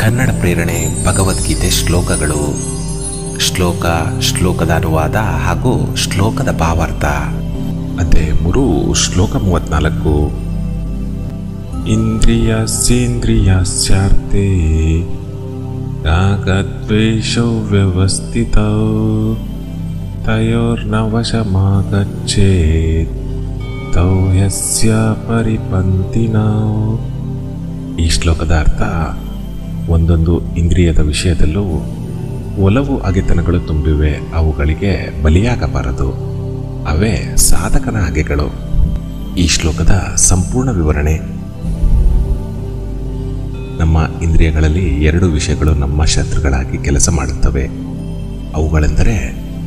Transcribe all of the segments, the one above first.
ಕನ್ನಡ ಪ್ರೇರಣೆ ಭಗವದ್ಗೀತೆ ಶ್ಲೋಕಗಳು ಶ್ಲೋಕ ಶ್ಲೋಕದ ಅನುವಾದ ಹಾಗೂ ಶ್ಲೋಕದ ಭಾವಾರ್ಥ ಅಧ್ಯಾಯ ಮೂರು ಶ್ಲೋಕ ಮೂವತ್ನಾಲ್ಕು ಇಂದ್ರಿಯಸ್ಯೇಂದ್ರಿಯಸ್ಯಾರ್ಥೇ ರಾಗದ್ವೇಷೌ ವ್ಯವಸ್ಥಿತೌ ತಯೋರ್ನವಶಮಾಗಚ್ಚೇತ್ ತೌ ಯಸ್ಯ ಪರಿಪಂತಿನೌ ಈ ಶ್ಲೋಕದ ಅರ್ಥ ಒಂದೊಂದು ಇಂದ್ರಿಯದ ವಿಷಯದಲ್ಲೂ ಒಲವು ಅಗೆತನಗಳು ತುಂಬಿವೆ ಅವುಗಳಿಗೆ ಬಲಿಯಾಗಬಾರದು ಅವೇ ಸಾಧಕನ ಹಾಗೆಗಳು ಈ ಶ್ಲೋಕದ ಸಂಪೂರ್ಣ ವಿವರಣೆ ನಮ್ಮ ಇಂದ್ರಿಯಗಳಲ್ಲಿ ಎರಡು ವಿಷಯಗಳು ನಮ್ಮ ಶತ್ರುಗಳಾಗಿ ಕೆಲಸ ಮಾಡುತ್ತವೆ ಅವುಗಳೆಂದರೆ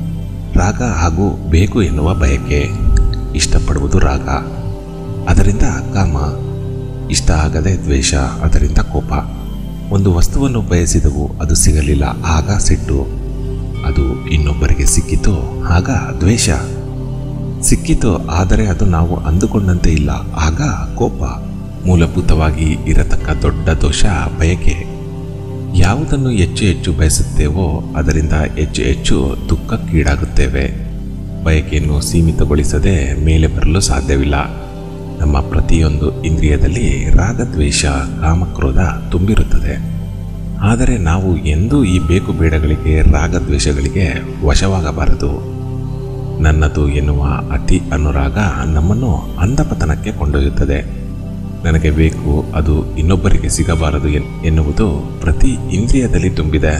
ರಾಗ ಹಾಗೂ ಬೇಕು ಎನ್ನುವ ಬಯಕೆ ಇಷ್ಟಪಡುವುದು ರಾಗ ಅದರಿಂದ ಕಾಮ ಇಷ್ಟ ಆಗದೆ ದ್ವೇಷ ಅದರಿಂದ ಕೋಪ ಒಂದು ವಸ್ತುವನ್ನು ಬಯಸಿದವು ಅದು ಸಿಗಲಿಲ್ಲ ಆಗ ಸಿಟ್ಟು ಅದು ಇನ್ನೊಬ್ಬರಿಗೆ ಸಿಕ್ಕಿತು ಆಗ ದ್ವೇಷ ಸಿಕ್ಕಿತು ಆದರೆ ಅದು ನಾವು ಅಂದುಕೊಂಡಂತೆ ಇಲ್ಲ ಆಗ ಕೋಪ ಮೂಲಭೂತವಾಗಿ ಇರತಕ್ಕ ದೊಡ್ಡ ದೋಷ ಬಯಕೆ ಯಾವುದನ್ನು ಹೆಚ್ಚು ಹೆಚ್ಚು ಬಯಸುತ್ತೇವೋ ಅದರಿಂದ ಹೆಚ್ಚು ಹೆಚ್ಚು ದುಃಖಕ್ಕೀಡಾಗುತ್ತೇವೆ ಬಯಕೆಯನ್ನು ಸೀಮಿತಗೊಳಿಸದೆ ಮೇಲೆ ಬರಲು ಸಾಧ್ಯವಿಲ್ಲ ನಮ್ಮ ಪ್ರತಿಯೊಂದು ಇಂದ್ರಿಯದಲ್ಲಿ ರಾಗದ್ವೇಷ ಕಾಮಕ್ರೋಧ ತುಂಬಿರುತ್ತದೆ ಆದರೆ ನಾವು ಎಂದೂ ಈ ಬೇಕು ಬೇಡಗಳಿಗೆ ರಾಗದ್ವೇಷಗಳಿಗೆ ವಶವಾಗಬಾರದು ನನ್ನದು ಎನ್ನುವ ಅತಿ ಅನುರಾಗ ನಮ್ಮನ್ನು ಅಂಧಪತನಕ್ಕೆ ಕೊಂಡೊಯ್ಯುತ್ತದೆ ನನಗೆ ಬೇಕು ಅದು ಇನ್ನೊಬ್ಬರಿಗೆ ಸಿಗಬಾರದು ಎನ್- ಎನ್ನುವುದು ಪ್ರತಿ ಇಂದ್ರಿಯದಲ್ಲಿ ತುಂಬಿದೆ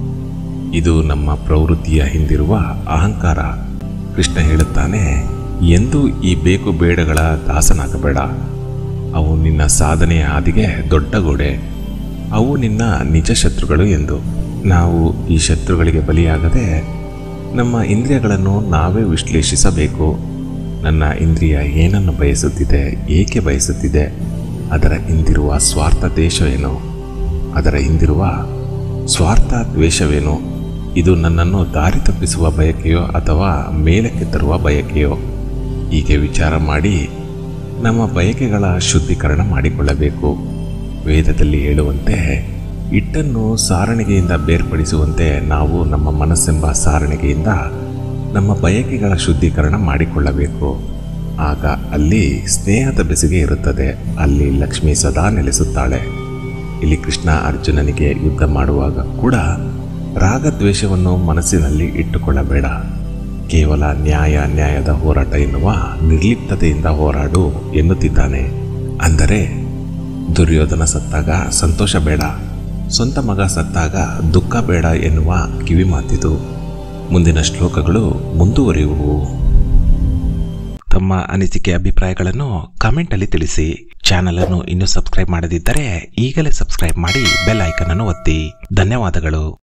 ಇದು ನಮ್ಮ ಪ್ರವೃತ್ತಿಯ ಹಿಂದಿರುವ ಅಹಂಕಾರ ಕೃಷ್ಣ ಹೇಳುತ್ತಾನೆ ಎಂದು ಈ ಬೇಕು ಬೇಡಗಳ ದಾಸನಾಗಬೇಡ ಅವು ನಿನ್ನ ಸಾಧನೆಯ ಹಾದಿಗೆ ದೊಡ್ಡ ಗೋಡೆ ಅವು ನಿನ್ನ ನಿಜ ಶತ್ರುಗಳು ಎಂದು ನಾವು ಈ ಶತ್ರುಗಳಿಗೆ ಬಲಿಯಾಗದೆ ನಮ್ಮ ಇಂದ್ರಿಯಗಳನ್ನು ನಾವೇ ವಿಶ್ಲೇಷಿಸಬೇಕು ನನ್ನ ಇಂದ್ರಿಯ ಏನನ್ನು ಬಯಸುತ್ತಿದೆ ಏಕೆ ಬಯಸುತ್ತಿದೆ ಅದರ ಹಿಂದಿರುವ ಸ್ವಾರ್ಥ ದೇಶವೇನು ಅದರ ಹಿಂದಿರುವ ಸ್ವಾರ್ಥ ದ್ವೇಷವೇನು ಇದು ನನ್ನನ್ನು ದಾರಿ ತಪ್ಪಿಸುವ ಬಯಕೆಯೋ ಅಥವಾ ಮೇಲಕ್ಕೆ ತರುವ ಬಯಕೆಯೋ ಹೀಗೆ ವಿಚಾರ ಮಾಡಿ ನಮ್ಮ ಬಯಕೆಗಳ ಶುದ್ಧೀಕರಣ ಮಾಡಿಕೊಳ್ಳಬೇಕು ವೇದದಲ್ಲಿ ಹೇಳುವಂತೆ ಹಿಟ್ಟನ್ನು ಸಾರಣಿಗೆಯಿಂದ ಬೇರ್ಪಡಿಸುವಂತೆ ನಾವು ನಮ್ಮ ಮನಸ್ಸೆಂಬ ಸಾರಣಿಗೆಯಿಂದ ನಮ್ಮ ಬಯಕೆಗಳ ಶುದ್ಧೀಕರಣ ಮಾಡಿಕೊಳ್ಳಬೇಕು ಆಗ ಅಲ್ಲಿ ಸ್ನೇಹದ ಬೆಸುಗೆ ಇರುತ್ತದೆ ಅಲ್ಲಿ ಲಕ್ಷ್ಮಿ ಸದಾ ನೆಲೆಸುತ್ತಾಳೆ ಇಲ್ಲಿ ಕೃಷ್ಣ ಅರ್ಜುನನಿಗೆ ಯುದ್ಧ ಮಾಡುವಾಗ ಕೂಡ ರಾಗದ್ವೇಷವನ್ನು ಮನಸ್ಸಿನಲ್ಲಿ ಇಟ್ಟುಕೊಳ್ಳಬೇಡ ಕೇವಲ ನ್ಯಾಯ ನ್ಯಾಯದ ಹೋರಾಟ ಎನ್ನುವ ನಿರ್ಲಿಪ್ತತೆಯಿಂದ ಹೋರಾಡು ಎನ್ನುತ್ತಿದ್ದಾನೆ ಅಂದರೆ ದುರ್ಯೋಧನ ಸತ್ತಾಗ ಸಂತೋಷ ಬೇಡ ಸ್ವಂತ ಮಗ ಸತ್ತಾಗ ದುಃಖ ಬೇಡ ಎನ್ನುವ ಕಿವಿ ಮಾತಿದು ಮುಂದಿನ ಶ್ಲೋಕಗಳು ಮುಂದುವರಿಯುವು ತಮ್ಮ ಅನಿಸಿಕೆ ಅಭಿಪ್ರಾಯಗಳನ್ನು ಕಮೆಂಟಲ್ಲಿ ತಿಳಿಸಿ ಚಾನಲ್ ಅನ್ನು ಇನ್ನೂ ಸಬ್ಸ್ಕ್ರೈಬ್ ಮಾಡದಿದ್ದರೆ ಈಗಲೇ ಸಬ್ಸ್ಕ್ರೈಬ್ ಮಾಡಿ ಬೆಲ್ ಐಕನ್ ಅನ್ನು ಒತ್ತಿ ಧನ್ಯವಾದಗಳು